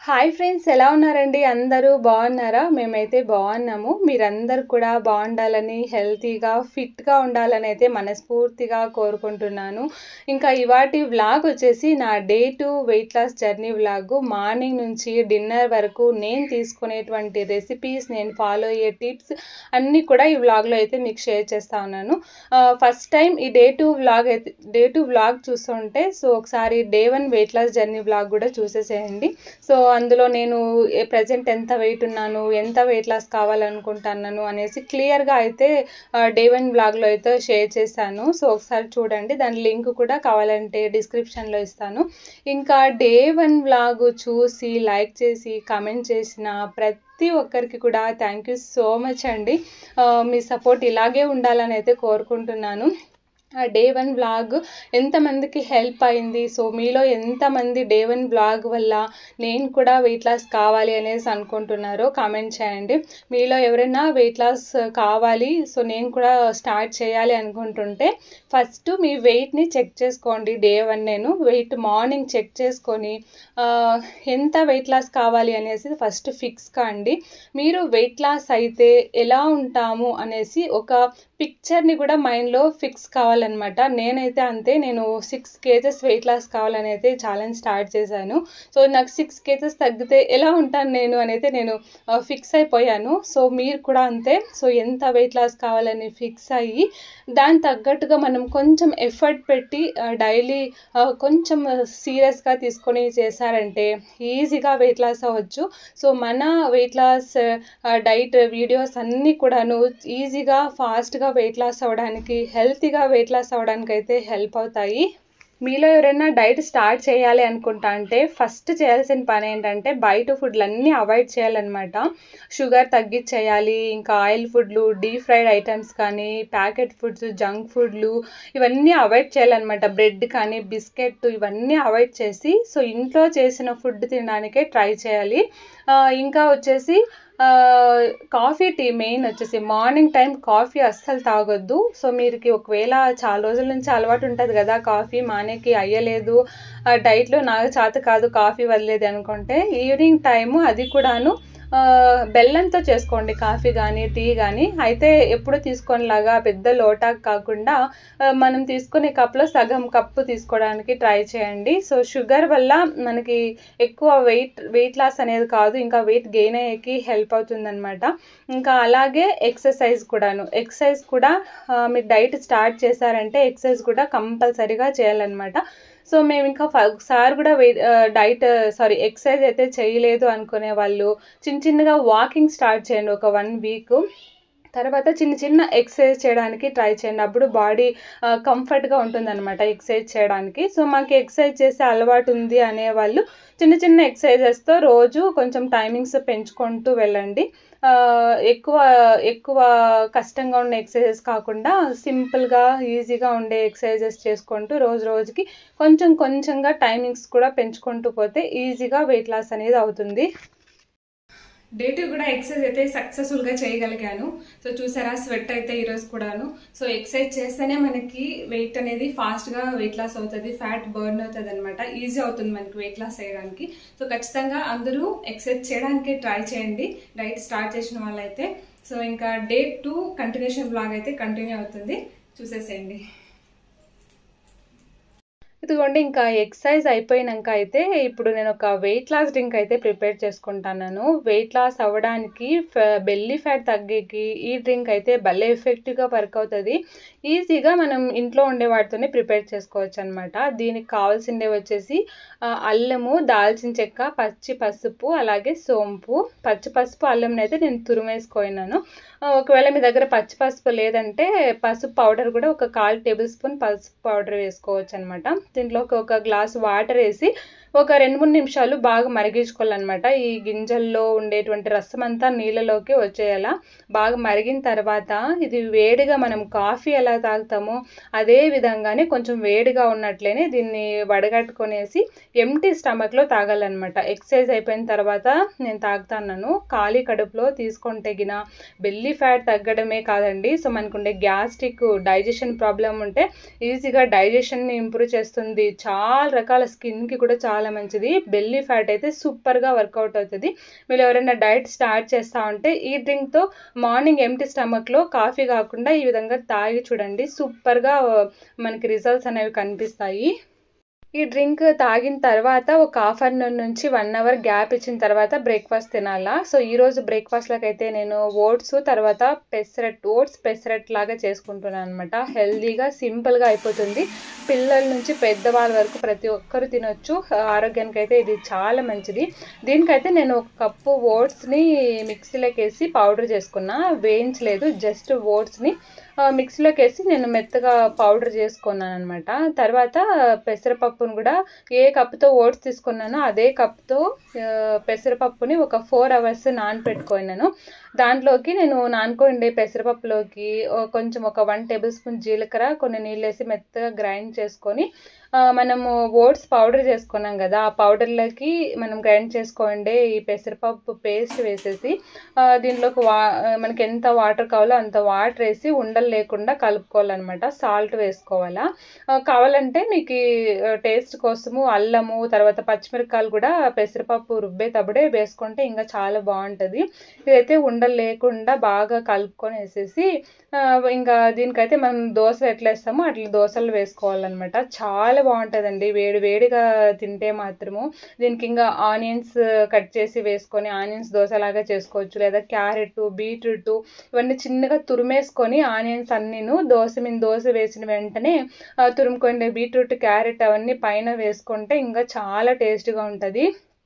hi friends ఎలా ఉన్నారండి అందరూ బాగున్నారా మేమైతే బాగున్నాము మీరందరూ కూడా బాగుండాలని హెల్తీగా ఫిట్గా ఉండాలని అయితే మనస్ఫూర్తిగా కోరుకుంటున్నాను ఇంకా ఇవాటి వ్లాగ్ వచ్చేసి నా day two weight loss journey vlog morning నుంచి డిన్నర్ వరకు నేను తీసుకునేటువంటి రెసిపీస్ నేను ఫాలో అయ్యే టిప్స్ అన్నీ కూడా ఈ వ్లాగ్లో అయితే మీకు షేర్ చేస్తా ఉన్నాను ఫస్ట్ టైం ఈ డే టు వ్లాగ్ అయితే డే టు వ్లాగ్ చూస్తుంటే సో ఒకసారి day one weight loss journey vlog కూడా చూసేసేయండి సో అందులో నేను ప్రజెంట్ ఎంత వెయిట్ ఉన్నాను ఎంత వెయిట్ లాస్ కావాలనుకుంటున్నాను అనేసి క్లియర్గా అయితే డే వన్ బ్లాగ్లో అయితే షేర్ చేశాను సో ఒకసారి చూడండి దాని లింక్ కూడా కావాలంటే డిస్క్రిప్షన్లో ఇస్తాను ఇంకా డే వన్ బ్లాగ్ చూసి లైక్ చేసి కమెంట్ చేసిన ప్రతి ప్రతి ఒక్కరికి కూడా థ్యాంక్ యూ సో మచ్ అండి మీ సపోర్ట్ ఇలాగే ఉండాలని అయితే కోరుకుంటున్నాను డే వన్ బ్లాగ్ ఎంతమందికి హెల్ప్ అయింది సో మీలో ఎంతమంది డే వన్ బ్లాగ్ వల్ల నేను కూడా వెయిట్ లాస్ కావాలి అనేసి అనుకుంటున్నారో కామెంట్ చేయండి మీలో ఎవరైనా వెయిట్ లాస్ కావాలి సో నేను కూడా స్టార్ట్ చేయాలి అనుకుంటుంటే ఫస్ట్ మీ వెయిట్ని చెక్ చేసుకోండి డే వన్ నేను వెయిట్ మార్నింగ్ చెక్ చేసుకొని ఎంత వెయిట్ లాస్ కావాలి అనేసి ఫస్ట్ ఫిక్స్ కాండి మీరు వెయిట్ లాస్ అయితే ఎలా ఉంటాము అనేసి ఒక పిక్చర్ని కూడా మైండ్లో ఫిక్స్ కావాలన్నమాట నేనైతే అంతే నేను సిక్స్ కేజెస్ వెయిట్ లాస్ కావాలని అయితే ఛాలెంజ్ స్టార్ట్ చేశాను సో నాకు సిక్స్ కేజెస్ తగ్గితే ఎలా ఉంటాను నేను అనేది నేను ఫిక్స్ అయిపోయాను సో మీరు కూడా అంతే సో ఎంత వెయిట్ లాస్ కావాలని ఫిక్స్ అయ్యి దాని తగ్గట్టుగా మనం కొంచెం ఎఫర్ట్ పెట్టి డైలీ కొంచెం సీరియస్గా తీసుకొని చేశారంటే ఈజీగా వెయిట్ లాస్ అవ్వచ్చు సో మన వెయిట్ లాస్ డైట్ వీడియోస్ అన్నీ కూడాను ఈజీగా ఫాస్ట్గా వెయిట్ లాస్ అవ్వడానికి హెల్తీగా వెయిట్ లాస్ అవ్వడానికి అయితే హెల్ప్ అవుతాయి మీలో ఎవరైనా డైట్ స్టార్ట్ చేయాలి అనుకుంటా అంటే ఫస్ట్ చేయాల్సిన పని ఏంటంటే బయట ఫుడ్లు అన్నీ అవాయిడ్ చేయాలన్నమాట షుగర్ తగ్గించేయాలి ఇంకా ఆయిల్ ఫుడ్లు డీప్ ఫ్రైడ్ ఐటమ్స్ కానీ ప్యాకెట్ ఫుడ్స్ జంక్ ఫుడ్లు ఇవన్నీ అవాయిడ్ చేయాలన్నమాట బ్రెడ్ కానీ బిస్కెట్ ఇవన్నీ అవాయిడ్ చేసి సో ఇంట్లో చేసిన ఫుడ్ తినడానికే ట్రై చేయాలి ఇంకా వచ్చేసి కాఫీ టీ మెయిన్ వచ్చేసి మార్నింగ్ టైం కాఫీ అస్సలు తాగొద్దు సో మీరుకి ఒకవేళ చాలా రోజుల నుంచి అలవాటు ఉంటుంది కదా కాఫీ మానేకి అయ్యలేదు డైట్లో నాకు చేత కాదు కాఫీ వదిలేదు అనుకుంటే ఈవినింగ్ టైము అది కూడాను బెల్లంతో చేసుకోండి కాఫీ కానీ టీ కానీ అయితే ఎప్పుడు తీసుకొనిలాగా పెద్ద లోటా కాకుండా మనం తీసుకునే కప్లో సగం కప్పు తీసుకోవడానికి ట్రై చేయండి సో షుగర్ వల్ల మనకి ఎక్కువ వెయిట్ వెయిట్ లాస్ అనేది కాదు ఇంకా వెయిట్ గెయిన్ అయ్యేకి హెల్ప్ అవుతుందన్నమాట ఇంకా అలాగే ఎక్సర్సైజ్ కూడాను ఎక్సర్సైజ్ కూడా మీరు డైట్ స్టార్ట్ చేశారంటే ఎక్సర్సైజ్ కూడా కంపల్సరీగా చేయాలన్నమాట సో మేము ఇంకా ఒకసారి కూడా వెయిట్ డైట్ సారీ ఎక్సర్సైజ్ అయితే చేయలేదు అనుకునే వాళ్ళు చిన్న చిన్నగా వాకింగ్ స్టార్ట్ చేయండి ఒక వన్ వీక్ తర్వాత చిన్న చిన్న ఎక్సర్సైజ్ చేయడానికి ట్రై చేయండి అప్పుడు బాడీ కంఫర్ట్గా ఉంటుందన్నమాట ఎక్సర్సైజ్ చేయడానికి సో మాకు ఎక్సర్సైజ్ చేసే అలవాటు ఉంది అనే వాళ్ళు చిన్న చిన్న ఎక్సర్సైజెస్తో రోజు కొంచెం టైమింగ్స్ పెంచుకుంటూ వెళ్ళండి ఎక్కువ ఎక్కువ కష్టంగా ఉండే ఎక్సర్సైజెస్ కాకుండా సింపుల్గా ఈజీగా ఉండే ఎక్సర్సైజెస్ చేసుకుంటూ రోజు రోజుకి కొంచెం కొంచెంగా టైమింగ్స్ కూడా పెంచుకుంటూ పోతే ఈజీగా వెయిట్ లాస్ అనేది అవుతుంది డే టూ కూడా ఎక్సర్సైజ్ అయితే సక్సెస్ఫుల్గా చేయగలిగాను సో చూసారా స్వెట్ అయితే ఈరోజు కూడాను సో ఎక్సర్సైజ్ చేస్తేనే మనకి వెయిట్ అనేది ఫాస్ట్గా వెయిట్ లాస్ అవుతుంది ఫ్యాట్ బర్న్ అవుతుంది అనమాట ఈజీ అవుతుంది మనకి వెయిట్ లాస్ చేయడానికి సో ఖచ్చితంగా అందరూ ఎక్సర్సైజ్ చేయడానికి ట్రై చేయండి డైట్ స్టార్ట్ చేసిన వాళ్ళైతే సో ఇంకా డే టూ కంటిన్యూషన్ బ్లాగ్ అయితే కంటిన్యూ అవుతుంది చూసేసేయండి ఇదిగోండి ఇంకా ఎక్సర్సైజ్ అయిపోయినాక అయితే ఇప్పుడు నేను ఒక వెయిట్ లాస్ డ్రింక్ అయితే ప్రిపేర్ చేసుకుంటున్నాను వెయిట్ లాస్ అవ్వడానికి బెల్లీ ఫ్యాట్ తగ్గేకి ఈ డ్రింక్ అయితే భలే ఎఫెక్టివ్గా వర్క్ అవుతుంది ఈజీగా మనం ఇంట్లో ఉండే వాటితోనే ప్రిపేర్ చేసుకోవచ్చు అనమాట దీనికి కావాల్సిందే వచ్చేసి అల్లము దాల్చిన చెక్క పచ్చి పసుపు అలాగే సోంపు పచ్చి పసుపు అల్లంని అయితే నేను తురిమేసుకున్నాను ఒకవేళ మీ దగ్గర పచ్చి పసుపు లేదంటే పసుపు పౌడర్ కూడా ఒక కాల్ టేబుల్ స్పూన్ పసుపు పౌడర్ వేసుకోవచ్చు అనమాట దీంట్లోకి ఒక గ్లాస్ వాటర్ వేసి ఒక రెండు మూడు నిమిషాలు బాగా మరిగించుకోవాలన్నమాట ఈ గింజల్లో ఉండేటువంటి రసం అంతా నీళ్ళలోకి వచ్చేయాల బాగా మరిగిన తర్వాత ఇది వేడిగా మనం కాఫీ ఎలా తాగుతామో అదే విధంగానే కొంచెం వేడిగా ఉన్నట్లేనే దీన్ని వడగట్టుకొనేసి ఎంటీ స్టమక్లో తాగాలన్నమాట ఎక్సర్సైజ్ అయిపోయిన తర్వాత నేను తాగుతాను ఖాళీ కడుపులో తీసుకుంటే గిన బెల్లీ ఫ్యాట్ తగ్గడమే కాదండి సో మనకుండే గ్యాస్ట్రిక్ డైజెషన్ ప్రాబ్లం ఉంటే ఈజీగా డైజెషన్ని ఇంప్రూవ్ చేస్తుంది చాలా రకాల స్కిన్కి కూడా చాలా చాలా మంచిది బెల్లీ ఫ్యాట్ అయితే సూపర్గా వర్కౌట్ అవుతుంది మీరు ఎవరైనా డైట్ స్టార్ట్ చేస్తూ ఉంటే ఈ డ్రింక్తో మార్నింగ్ ఎంటీ స్టమక్లో కాఫీ కాకుండా ఈ విధంగా తాగి చూడండి సూపర్గా మనకి రిజల్ట్స్ అనేవి కనిపిస్తాయి ఈ డ్రింక్ తాగిన తర్వాత ఒక హాఫ్ అన్ అవర్ నుంచి వన్ అవర్ గ్యాప్ ఇచ్చిన తర్వాత బ్రేక్ఫాస్ట్ తినాలా సో ఈ రోజు బ్రేక్ఫాస్ట్లోకి అయితే నేను ఓట్స్ తర్వాత పెసరట్ ఓట్స్ పెసరట్ లాగా చేసుకుంటున్నాను అనమాట హెల్దీగా సింపుల్గా అయిపోతుంది పిల్లల నుంచి పెద్దవాళ్ళ వరకు ప్రతి ఒక్కరు తినొచ్చు ఆరోగ్యానికి అయితే ఇది చాలా మంచిది దీనికైతే నేను ఒక కప్పు ఓట్స్ని మిక్సీలోకి వేసి పౌడర్ చేసుకున్నా వేయించలేదు జస్ట్ ఓట్స్ని మిక్సీలోకి వేసి నేను మెత్తగా పౌడర్ చేసుకున్నాను అనమాట తర్వాత పెసరపప్పును కూడా ఏ కప్తో ఓట్స్ తీసుకున్నానో అదే కప్తో పెసరపప్పుని ఒక ఫోర్ అవర్స్ నానపెట్టుకున్నాను దాంట్లోకి నేను నానుకోండి పెసరపప్పులోకి కొంచెం ఒక వన్ టేబుల్ స్పూన్ జీలకర్ర కొన్ని నీళ్ళు వేసి మెత్తగా గ్రైండ్ చేసుకొని మనము ఓట్స్ పౌడర్ చేసుకున్నాం కదా ఆ పౌడర్లోకి మనం గ్రైండ్ చేసుకోండి ఈ పెసరపప్పు పేస్ట్ వేసేసి దీంట్లోకి వా మనకి ఎంత వాటర్ కావాలో అంత వాటర్ వేసి ఉండలు లేకుండా కలుపుకోవాలన్నమాట సాల్ట్ వేసుకోవాలా కావాలంటే మీకు టేస్ట్ కోసము అల్లము తర్వాత పచ్చిమిరపకాయలు కూడా పెసరపప్పు రుబ్బేటప్పుడే వేసుకుంటే ఇంకా చాలా బాగుంటుంది ఇదైతే ఉండలు లేకుండా బాగా కలుపుకొని వేసేసి ఇంకా దీనికైతే మనం దోశలు ఎట్లా వేస్తామో అట్లా దోశలు వేసుకోవాలన్నమాట చాలా బాగుంటుందండి వేడి వేడిగా తింటే మాత్రము దీనికి ఇంకా ఆనియన్స్ కట్ చేసి వేసుకొని ఆనియన్స్ దోశలాగా చేసుకోవచ్చు లేదా క్యారెట్ బీట్రూట్ ఇవన్నీ చిన్నగా తురిమేసుకొని ఆనియన్స్ అన్నీను దోశ మీద దోశ వేసిన వెంటనే తురుముకోండి బీట్రూట్ క్యారెట్ అవన్నీ పైన వేసుకుంటే ఇంకా చాలా టేస్ట్గా ఉంటుంది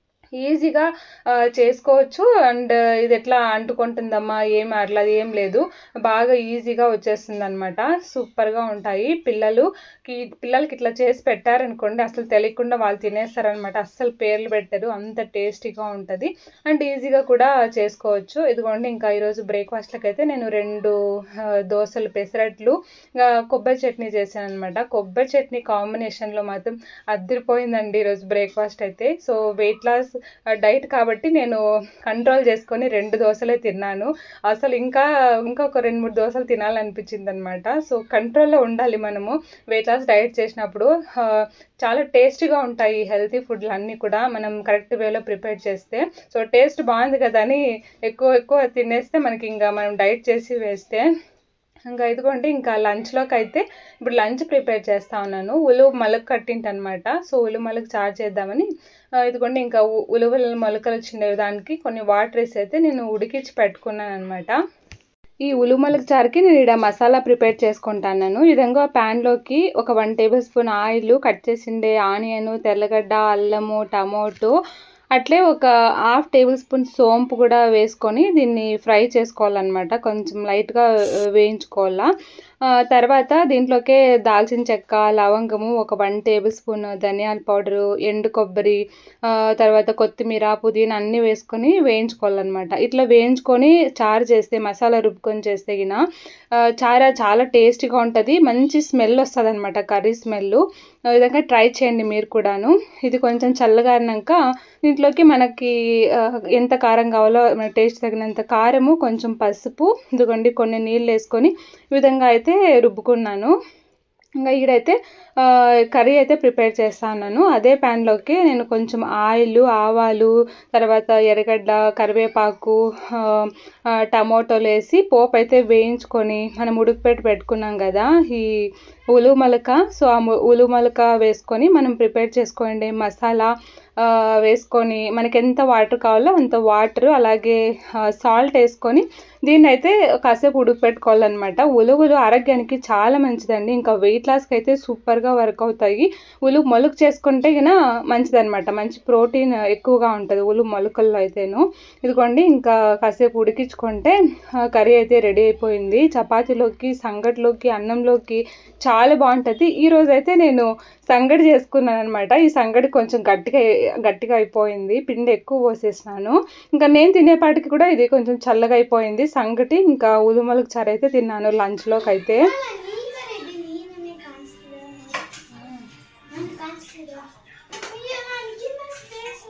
ఈజీగా చేసుకోవచ్చు అండ్ ఇది ఎట్లా అంటుకుంటుందమ్మా ఏం అట్లా ఏం లేదు బాగా ఈజీగా వచ్చేస్తుంది అనమాట సూపర్గా ఉంటాయి పిల్లలుకి పిల్లలకి ఇట్లా చేసి పెట్టారనుకోండి అసలు తెలియకుండా వాళ్ళు తినేస్తారనమాట అస్సలు పేర్లు పెట్టరు అంత టేస్టీగా ఉంటుంది అండ్ ఈజీగా కూడా చేసుకోవచ్చు ఇదిగోండి ఇంకా ఈరోజు బ్రేక్ఫాస్ట్లకి అయితే నేను రెండు దోశలు పెసరట్లు కొబ్బరి చట్నీ చేశాను అనమాట కొబ్బరి చట్నీ కాంబినేషన్లో మాత్రం అద్దరిపోయిందండి ఈరోజు బ్రేక్ఫాస్ట్ అయితే సో వెయిట్ లాస్ డైట్ కాబట్టి నేను కంట్రోల్ చేసుకొని రెండు దోశలే తిన్నాను అసలు ఇంకా ఇంకా ఒక రెండు మూడు దోశలు తినాలనిపించింది అనమాట సో కంట్రోల్లో ఉండాలి మనము వెయిట్ లాస్ డైట్ చేసినప్పుడు చాలా టేస్టీగా ఉంటాయి హెల్తీ ఫుడ్లు అన్నీ కూడా మనం కరెక్ట్ వేలో ప్రిపేర్ చేస్తే సో టేస్ట్ బాగుంది కదా అని ఎక్కువ ఎక్కువ తినేస్తే మనకి ఇంకా మనం డైట్ చేసి వేస్తే ఇంకా ఇదిగోండి ఇంకా లంచ్లోకి అయితే ఇప్పుడు లంచ్ ప్రిపేర్ చేస్తా ఉన్నాను ఉలువ మొలక కట్టింటనమాట సో ఉలువ మొలక చారు చేద్దామని ఇదిగోండి ఇంకా ఉలువల మొలకలు వచ్చిన దానికి కొన్ని వాటర్ వేసి అయితే నేను ఉడికించి పెట్టుకున్నాను అనమాట ఈ ఉలుమలకి చారుకి నేను ఇక్కడ మసాలా ప్రిపేర్ చేసుకుంటాను ఈ విధంగా ప్యాన్లోకి ఒక one tablespoon oil cut చేసిండే ఆనియన్ తెల్లగడ్డ అల్లము టమోటో అట్లే ఒక హాఫ్ టేబుల్ స్పూన్ సోంపు కూడా వేసుకొని దీన్ని ఫ్రై చేసుకోవాలన్నమాట కొంచెం లైట్గా వేయించుకోవాలా తర్వాత దీంట్లోకే దాల్చిన చెక్క లవంగము ఒక వన్ టేబుల్ స్పూన్ ధనియాల పౌడరు ఎండు కొబ్బరి తర్వాత కొత్తిమీర పుదీనా అన్నీ వేసుకొని వేయించుకోవాలన్నమాట ఇట్లా వేయించుకొని చారు చేస్తే మసాలా రుబ్బుకొని చేస్తే గిన చారా చాలా టేస్టీగా ఉంటుంది మంచి స్మెల్ వస్తుంది అనమాట కర్రీ స్మెల్ ఈ విధంగా ట్రై చేయండి మీరు కూడాను ఇది కొంచెం చల్లగారినాక దీంట్లోకి మనకి ఎంత కారం కావాలో మన టేస్ట్ తగినంత కారము కొంచెం పసుపు ఇదిగోండి కొన్ని నీళ్ళు వేసుకొని ఈ విధంగా అయితే రుబ్బుకున్నాను ఇంకా ఈడైతే కర్రీ అయితే ప్రిపేర్ చేస్తాను అదే ప్యాన్లోకి నేను కొంచెం ఆయిల్ ఆవాలు తర్వాత ఎర్రగడ్డ కరివేపాకు టమోటోలు వేసి పోపు అయితే వేయించుకొని మనం ఉడికిపెట్టి పెట్టుకున్నాం కదా ఈ ఉలు మలక సో ఆ ఉలు మలక వేసుకొని మనం ప్రిపేర్ చేసుకోండి మసాలా వేసుకొని మనకి ఎంత వాటర్ కావాలో అంత వాటర్ అలాగే సాల్ట్ వేసుకొని దీన్ని అయితే కాసేపు ఉడికిపెట్టుకోవాలన్నమాట ఉలువలు ఆరోగ్యానికి చాలా మంచిదండి ఇంకా వెయిట్ లాస్కి అయితే సూపర్గా వర్క్ అవుతాయి ఉలువ మొలుకు చేసుకుంటే కన్నా మంచిదన్నమాట మంచి ప్రోటీన్ ఎక్కువగా ఉంటుంది ఉలువ మొలకల్లో అయితేను ఇదిగోండి ఇంకా కాసేపు ఉడికించుకుంటే కర్రీ అయితే రెడీ అయిపోయింది చపాతీలోకి సంగటిలోకి అన్నంలోకి చాలా బాగుంటుంది ఈ రోజు అయితే నేను సంగటి చేసుకున్నాను అనమాట ఈ సంగటి కొంచెం గట్టిగా గట్టిగా అయిపోయింది పిండి ఎక్కువ పోసేసినాను ఇంకా నేను తినేపాటికి కూడా ఇది కొంచెం చల్లగా అయిపోయింది ಸಂಗಟಿ ఇంకా ఉలుమలకు చారు అయితే తిన్నాను లంచ్లోకి అయితే ನೀನೇ ಕಾಣಿಸ್ತಿದೆ ನಾನು ಕಾಣಿಸ್ತಿದೆ ಅಯ್ಯೋ ನನಗಿನ್ನ ಸ್ಪೇಸ್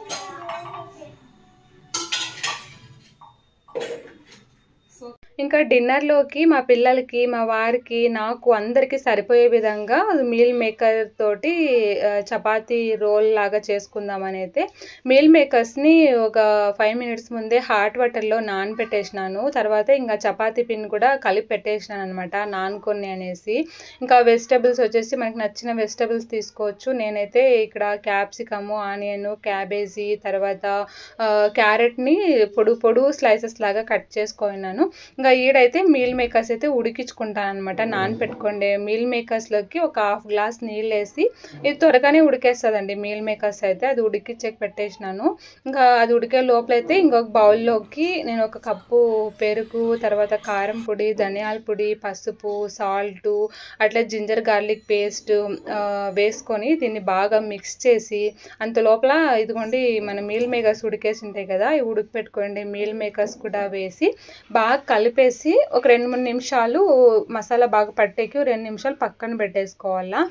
ఇంకా డిన్నర్లోకి మా పిల్లలకి మా వారికి నాకు అందరికీ సరిపోయే విధంగా మీల్ మేకర్ తోటి ఆ, చపాతీ రోల్ లాగా చేసుకుందామని అయితే మీల్ మేకర్స్ని ఒక ఫైవ్ మినిట్స్ ముందే హాట్ వాటర్లో నానబెట్టేసినాను తర్వాత ఇంకా చపాతీ పిన్ కూడా కలిపి పెట్టేసినాను అనమాట నానుకొని అనేసి ఇంకా వెజిటబుల్స్ వచ్చేసి మనకి నచ్చిన వెజిటబుల్స్ తీసుకోవచ్చు నేనైతే ఇక్కడ క్యాప్సికము ఆనియన్ క్యాబేజీ తర్వాత ఆ, క్యారెట్ని పొడు పొడు స్లైసెస్ లాగా కట్ చేసుకున్నాను ఇంకా ఈడైతే మీల్ మేకర్స్ అయితే ఉడికించుకుంటాను అనమాట నానపెట్టుకోండి మీల్ మేకర్స్లోకి ఒక హాఫ్ గ్లాస్ నీళ్ళు వేసి ఇది త్వరగానే ఉడికేస్తుందండి మీల్ మేకర్స్ అయితే అది ఉడికిచ్చేకి పెట్టేసినాను ఇంకా అది ఉడికే లోపలైతే ఇంకొక బౌల్లోకి నేను ఒక కప్పు పెరుగు తర్వాత కారం పొడి ధనియాల పొడి పసుపు సాల్ట్ అట్లా జింజర్ గార్లిక్ పేస్ట్ వేసుకొని దీన్ని బాగా మిక్స్ చేసి అంత లోపల ఇదిగోండి మన మీల్ మేకర్స్ ఉడికేసి ఉంటాయి కదా ఇవి ఉడికి పెట్టుకోండి మీల్ మేకర్స్ కూడా వేసి బాగా కలిపేసి ఒక రెండు మూడు నిమిషాలు మసాలా బాగా పట్టేకి రెండు నిమిషాలు పక్కన పెట్టేసుకోవాలా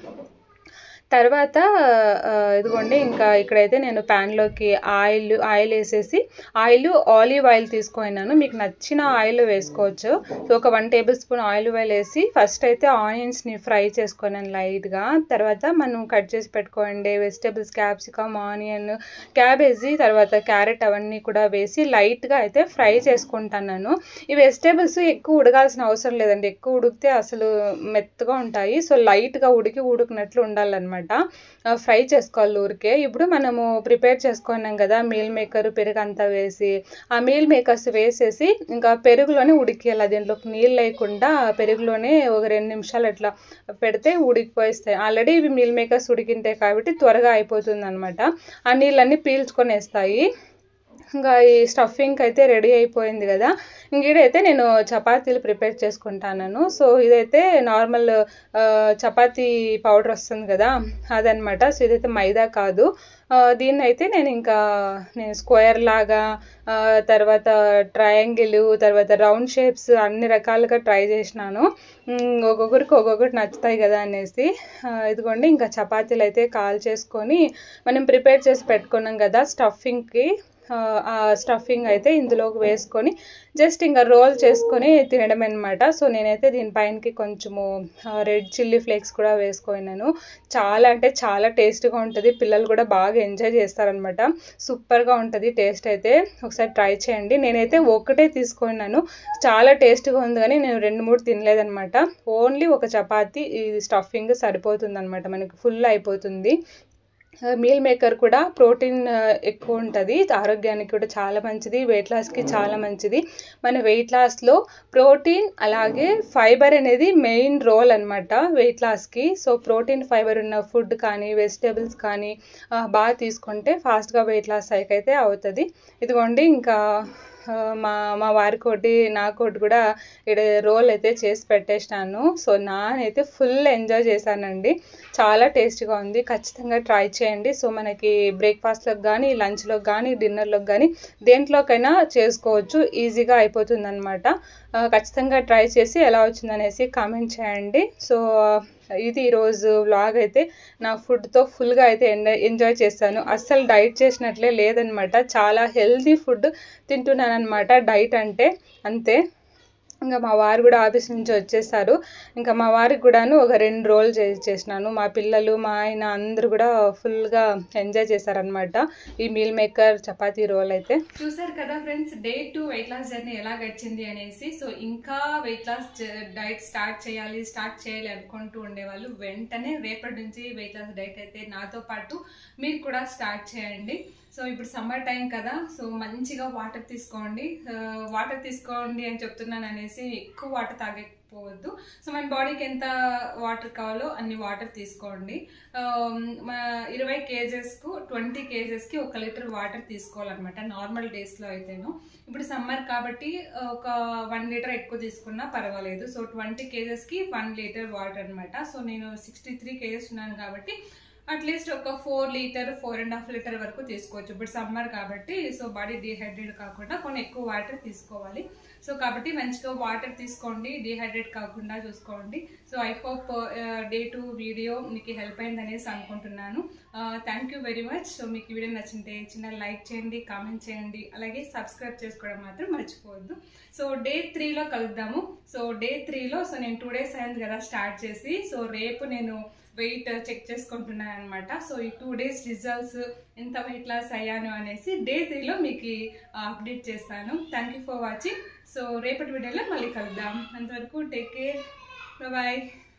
తర్వాత ఆ, ఇదిగోండి ఇంకా ఇక్కడైతే నేను ప్యాన్లోకి ఆయిల్ ఆయిల్ వేసేసి ఆయిల్ ఆలివ్ ఆయిల్ తీసుకున్నాను మీకు నచ్చిన ఆయిల్ వేసుకోవచ్చు సో ఒక one tablespoon olive oil వేసి ఫస్ట్ అయితే ఆనియన్స్ని ఫ్రై చేసుకున్నాను లైట్గా తర్వాత మనం కట్ చేసి పెట్టుకోండి వెజిటేబుల్స్ క్యాప్సికమ్ ఆనియన్ క్యాబేజీ తర్వాత క్యారెట్ అవన్నీ కూడా వేసి లైట్గా అయితే ఫ్రై చేసుకుంటున్నాను ఈ వెజిటేబుల్స్ ఎక్కువ ఉడకాల్సిన అవసరం లేదండి ఎక్కువ ఉడికితే అసలు మెత్తగా ఉంటాయి సో లైట్గా ఉడికి ఉడికినట్లు ఉండాలన్నమాట ఫ్రై చేసుకోవాలి ఊరికే ఇప్పుడు మనము ప్రిపేర్ చేసుకున్నాం కదా మీల్ మేకర్ పెరుగు అంతా వేసి ఆ మీల్ మేకర్స్ వేసేసి ఇంకా పెరుగులోనే ఉడికేయాలి దీంట్లోకి నీళ్ళు లేకుండా పెరుగులోనే ఒక రెండు నిమిషాలు అట్లా పెడితే ఉడికిపోయిస్తాయి ఆల్రెడీ ఇవి మీల్ మేకర్స్ ఉడికింటాయి కాబట్టి త్వరగా అయిపోతుంది అనమాట ఆ నీళ్ళన్నీ పీల్చుకొనేస్తాయి ఇంకా ఈ స్టఫింగ్ అయితే రెడీ అయిపోయింది కదా ఇంకీడైతే నేను చపాతీలు ప్రిపేర్ చేసుకుంటాను సో ఇదైతే నార్మల్ ఆ, చపాతీ పౌడర్ వస్తుంది కదా అదనమాట సో ఇదైతే మైదా కాదు ఆ, దీన్ని అయితే నేను ఇంకా నేను స్క్వేర్ లాగా ఆ, తర్వాత ట్రయాంగిల్ తర్వాత రౌండ్ షేప్స్ అన్ని రకాలుగా ట్రై చేసినాను ఉమ్, ఒక్కొక్కరికి ఒక్కొక్కటి నచ్చుతాయి కదా అనేసి ఆ, ఇదిగోండి ఇంకా చపాతీలు అయితే కాల్ చేసుకొని మనం ప్రిపేర్ చేసి పెట్టుకున్నాం కదా స్టఫింగ్కి ఆ స్టఫింగ్ అయితే ఇందులోకి వేసుకొని జస్ట్ ఇంకా రోల్ చేసుకొని తినడం అనమాట సో నేనైతే దీనిపైనకి కొంచెము రెడ్ చిల్లీ ఫ్లేక్స్ కూడా వేసుకున్నాను చాలా అంటే చాలా టేస్ట్గా ఉంటుంది పిల్లలు కూడా బాగా ఎంజాయ్ చేస్తారనమాట సూపర్గా ఉంటుంది టేస్ట్ అయితే ఒకసారి ట్రై చేయండి నేనైతే ఒకటే తీసుకున్నాను చాలా టేస్ట్గా ఉంది కానీ నేను రెండు మూడు తినలేదనమాట ఓన్లీ ఒక చపాతీ ఇది స్టఫింగ్ సరిపోతుంది అనమాట మనకి ఫుల్ అయిపోతుంది మీల్ మేకర్ కూడా ప్రోటీన్ ఆ, ఎక్కువ ఉంటుంది ఆరోగ్యానికి కూడా చాలా మంచిది వెయిట్ లాస్కి చాలా మంచిది మన వెయిట్ లాస్లో ప్రోటీన్ అలాగే ఫైబర్ అనేది మెయిన్ రోల్ అనమాట వెయిట్ లాస్కి సో ప్రోటీన్ ఫైబర్ ఉన్న ఫుడ్ కానీ వెజిటేబుల్స్ కానీ ఆ, బాగా తీసుకుంటే ఫాస్ట్గా వెయిట్ లాస్ అయితే అవుతుంది ఇదిగోండి ఇంకా ఆ, మా మా వారికి ఒకటి నాకు ఒకటి కూడా ఇక్కడ రోల్ అయితే చేసి పెట్టేసినాను సో నానైతే ఫుల్ ఎంజాయ్ చేశానండి చాలా టేస్టీగా ఉంది ఖచ్చితంగా ట్రై చేయండి సో మనకి బ్రేక్ఫాస్ట్లోకి కానీ లంచ్లోకి కానీ డిన్నర్లోకి కానీ దేంట్లోకైనా చేసుకోవచ్చు ఈజీగా అయిపోతుంది అనమాట ఖచ్చితంగా ట్రై చేసి ఎలా వచ్చిందనేసి కామెంట్ చేయండి సో ఇది ఈరోజు వ్లాగ్ అయితే నా ఫుడ్తో ఫుల్గా అయితే ఎంజాయ్ ఎంజాయ్ చేశాను అస్సలు డైట్ చేసినట్లే లేదనమాట చాలా హెల్తీ ఫుడ్ తింటున్నాను అనమాట డైట్ అంటే అంతే ఇంకా మా వారు కూడా ఆఫీస్ నుంచి వచ్చేసారు ఇంకా మా వారికి కూడాను ఒక రెండు రోల్ చే చేసినాను మా పిల్లలు మా ఆయన అందరూ కూడా ఫుల్గా ఎంజాయ్ చేశారనమాట ఈ మీల్ మేకర్ చపాతీ రోల్ అయితే చూసారు కదా friends day two weight loss journey ఎలా గడిచింది అనేసి సో ఇంకా వెయిట్ లాస్ డైట్ స్టార్ట్ చేయాలి స్టార్ట్ చేయాలి అనుకుంటూ ఉండేవాళ్ళు వెంటనే రేపటి నుంచి వెయిట్ లాస్ డైట్ అయితే నాతో పాటు మీరు కూడా స్టార్ట్ చేయండి సో ఇప్పుడు సమ్మర్ టైం కదా సో మంచిగా వాటర్ తీసుకోండి వాటర్ తీసుకోండి అని చెప్తున్నాను అనేసి ఎక్కువ వాటర్ తాగకపోవద్దు సో మన బాడీకి ఎంత వాటర్ కావాలో అన్ని వాటర్ తీసుకోండి ఆ, మా ఇరవై కేజెస్కు ట్వంటీ కేజెస్కి ఒక లీటర్ వాటర్ తీసుకోవాలన్నమాట నార్మల్ డేస్లో అయితేను ఇప్పుడు సమ్మర్ కాబట్టి ఒక వన్ లీటర్ ఎక్కువ తీసుకున్నా పర్వాలేదు సో ట్వంటీ కేజెస్కి వన్ లీటర్ వాటర్ అనమాట సో నేను సిక్స్టీ త్రీ కేజెస్ ఉన్నాను కాబట్టి అట్లీస్ట్ ఒక four litre four and half litre వరకు తీసుకోవచ్చు ఇప్పుడు సమ్మర్ కాబట్టి సో బాడీ డిహైడ్రేట్ కాకుండా కొన్ని ఎక్కువ వాటర్ తీసుకోవాలి సో కాబట్టి మంచిగా వాటర్ తీసుకోండి డిహైడ్రేట్ కాకుండా చూసుకోండి so I hope day two video మీకు హెల్ప్ అయింది అనేసి అనుకుంటున్నాను thank you very much so మీకు ఈ వీడియో నచ్చింటే చిన్న లైక్ చేయండి కామెంట్ చేయండి అలాగే సబ్స్క్రైబ్ చేసుకోవడం మాత్రం మర్చిపోవద్దు సో డే త్రీలో కలుద్దాము సో డే త్రీలో సో నేను టూ డేస్ అయింది కదా స్టార్ట్ చేసి సో రేపు నేను వెయిట్ చెక్ చేసుకుంటున్నాను అనమాట సో ఈ టూ డేస్ రిజల్ట్స్ ఎంత వెయిట్ లాస్ అయ్యాను అనేసి డే త్రీలో మీకు అప్డేట్ చేస్తాను thank you for watching so రేపటి వీడియోలో మళ్ళీ కలుద్దాం అంతవరకు టేక్ కేర్ బాయ్